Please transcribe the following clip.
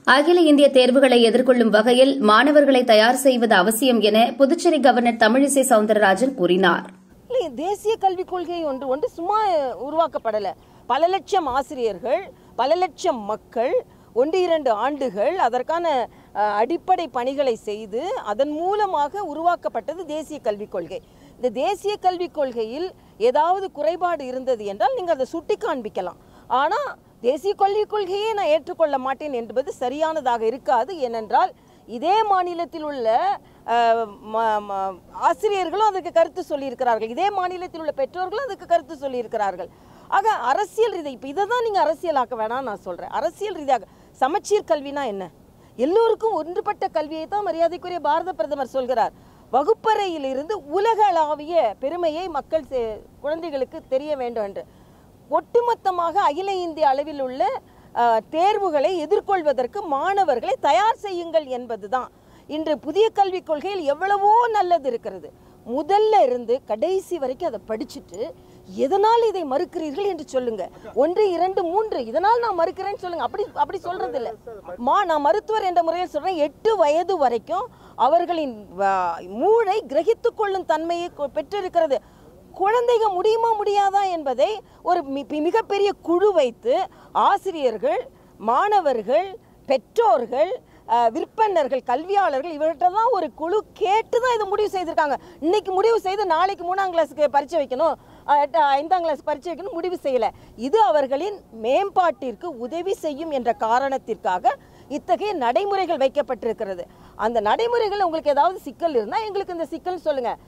அகில இந்திய தேர்வுகளை எதிர்கொள்ளும் வகையில் மாணவர்களை தயார் செய்வது அவசியம் என புதுச்சேரி கவர்னர் தமிழிசை சவுந்தரராஜன் கூறினார் இல்லை தேசிய கல்விக் கொள்கை ஒன்று ஒன்று சும்மா உருவாக்கப்படலை பல லட்சம் ஆசிரியர்கள் பல லட்சம் மக்கள் ஒன்று இரண்டு ஆண்டுகள் அதற்கான அஹ், அடிப்படை பணிகளை செய்து அதன் மூலமாக உருவாக்கப்பட்டது தேசிய கல்விக் கொள்கை இந்த தேசிய கல்விக் கொள்கையில் ஏதாவது குறைபாடு இருந்தது என்றால் நீங்கள் அதை சுட்டி காண்பிக்கலாம் ஆனால் தேசிய கல்விக் கொள்கையை நான் ஏற்றுக்கொள்ள மாட்டேன் என்பது சரியானதாக இருக்காது ஏனென்றால் இதே மாநிலத்தில் உள்ள அஹ், ம- ம- ஆசிரியர்களும் அதுக்கு கருத்து சொல்லியிருக்கிறார்கள் இதே மாநிலத்தில் உள்ள பெற்றோர்களும் அதுக்கு கருத்து சொல்லியிருக்கிறார்கள் ஆக அரசியல் ரீதி இப்போ இதை தான் நீங்கள் அரசியலாக்க வேணாம் நான் சொல்கிறேன் அரசியல் ரீதியாக சமச்சீர் கல்வினா என்ன எல்லோருக்கும் ஒன்றுபட்ட கல்வியை தான் மரியாதைக்குரிய பாரத பிரதமர் சொல்கிறார் வகுப்பறையிலிருந்து உலகளாவிய பெருமையை மக்கள் செ- குழந்தைகளுக்கு தெரிய வேண்டும் என்று ஒட்டுமொத்தமாக அகில இந்திய அளவில் உள்ள அஹ், தேர்வுகளை எதிர்கொள்வதற்கு மாணவர்களை தயார் செய்யுங்கள் என்பதுதான் இன்று புதிய கல்விக் கொள்கையில் எவ்வளவோ நல்லது இருக்கிறது முதல்ல இருந்து கடைசி வரைக்கும் அதை படிச்சுட்டு எதனால் இதை மறுக்கிறீர்கள் என்று சொல்லுங்க ஒன்று இரண்டு மூன்று இதனால் நான் மறுக்கிறேன்னு சொல்லுங்க அப்படி அப்படி சொல்றது இல்ல மா நான் மருத்துவர் என்ற முறையில் சொல்றேன் எட்டு வயது வரைக்கும் அவர்களின் ஆ, மூளை கிரகித்துக் கொள்ளும் தன்மையை கொ- பெற்றிருக்கிறது குழந்தைங்க முடியுமா முடியாதா என்பதை ஒரு மி- மிகப்பெரிய குழு வைத்து ஆசிரியர்கள் மாணவர்கள் பெற்றோர்கள் அஹ், விற்பனர்கள் கல்வியாளர்கள் இவர்கிட்டலாம் ஒரு குழு கேட்டு தான் இதை முடிவு செய்திருக்காங்க இன்னைக்கு முடிவு செய்து நாளைக்கு மூணாம் கிளாஸுக்கு பரீட்சை வைக்கணும் அஹ், எட்ட- ஐந்தாம் கிளாஸ் பரீட்சை வைக்கணும் முடிவு செய்யல இது அவர்களின் மேம்பாட்டிற்கு உதவி செய்யும் என்ற காரணத்திற்காக இத்தகைய நடைமுறைகள் வைக்கப்பட்டிருக்கிறது அந்த நடைமுறைகள் உங்களுக்கு ஏதாவது சிக்கல் இருந்தால் எங்களுக்கு இந்த சிக்கல் சொல்லுங்க